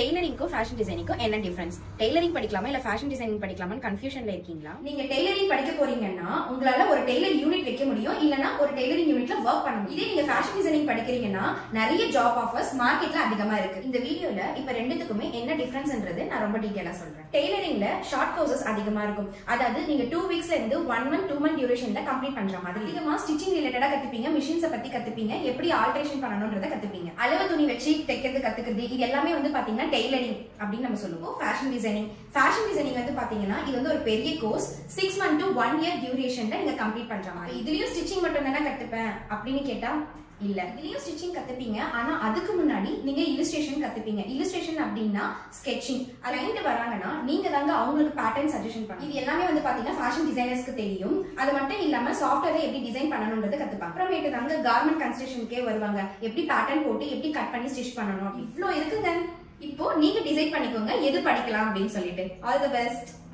டெய்லரிங்க்கும் fashion டிசைனிங்க்கும் என்ன difference tailoring படிக்கலாமா இல்ல ஃபேஷன் டிசைனிங் படிக்கலாமான்னு கன்ஃபியூஷன்ல இருக்கீங்களா நீங்க டெய்லரிங் படிக்க போறீங்கன்னா உங்களால ஒரு டெய்லர் யூனிட் வைக்க முடியும் இல்லனா ஒரு டெய்லரிங் யூனிட்ல ஒர்க் பண்ண முடியும் இதே நீங்க ஃபேஷன் டிசைனிங் படிக்கிறீங்கன்னா நிறைய ஜாப் ஆஃபர்ஸ் மார்க்கெட்ல அதிகமா இருக்கு இந்த வீடியோல இப்ப ரெண்டுத்துக்குமே என்ன டிஃபரன்ஸ்ன்றது நான் ரொம்ப டீடைலா சொல்றேன் டெய்லரிங்ல ஷார்ட் கோர்சஸ் அதிகமா இருக்கும் அதாவது நீங்க டூ வீக்ஸ்ல இருந்து ஒன் மந்த் டூ மந்த் டியூரேஷன்ல கம்ப்ளீட் பண்ற மாதிரி அதிகமா ஸ்டிச்சிங் ரிலேட்டடா கத்துப்பீங்க மிஷின்ஸ பத்தி கத்துப்பீங்க எப்படி ஆல்ட்ரேஷன் பண்ணணும்ன்றத கத்துப்பீங்க அளவு துணி வச்சு தைக்கிறது கத்துக்கிறது இது எல்லாமே வந்து பாத்தீங்கன்னா டெய்லரிங் அப்படின்னு நம்ம சொல்லுவோம் ஃபேஷன் டிசைனிங் ஃபேஷன் டிசைனிங் வந்து பாத்தீங்கன்னா இது வந்து ஒரு பெரிய course six month to one year டியூரேஷன்ல நீங்க கம்ப்ளீட் பண்ற மாதிரி இதுலயும் ஸ்டிச்சிங் மட்டும் தானே கத்துப்பேன் அப்படின்னு கேட்டா இல்ல இதுலயும் ஸ்டிச்சிங் கத்துப்பீங்க ஆனா அதுக்கு முன்னாடி நீங்க இல்லுஸ்ட்ரேஷன் கத்துப்பீங்க இல்லுஸ்ட்ரேஷன் அப்படின்னா ஸ்கெட்சிங் கிளைண்ட் வராங்கன்னா நீங்க தாங்க அவங்களுக்கு பேட்டர்ன் சஜஷன் பண்ணி இது எல்லாமே வந்து பாத்தீங்கன்னா ஃபேஷன் டிசைனர்ஸ்க்கு தெரியும் அது மட்டும் இல்லாம சாஃப்ட்வேர் எப்படி டிசைன் பண்ணணும்ன்றது கத்துப்பாங்க அப்புறமேட்டு தாங்க கார்மெண்ட் கன்ஸ்ட்ரக்ஷனுக்கே வருவாங்க எப்படி பேட்டர்ன் போட்டு எப்படி கட் பண்ணி ஸ்டிச் பண்ணணும் இவ்ளோ இருக்குங்க இப்போ நீங்க டிசைட் பண்ணிக்கோங்க எது படிக்கலாம் அப்படின்னு சொல்லிட்டு ஆல் தி பெஸ்ட்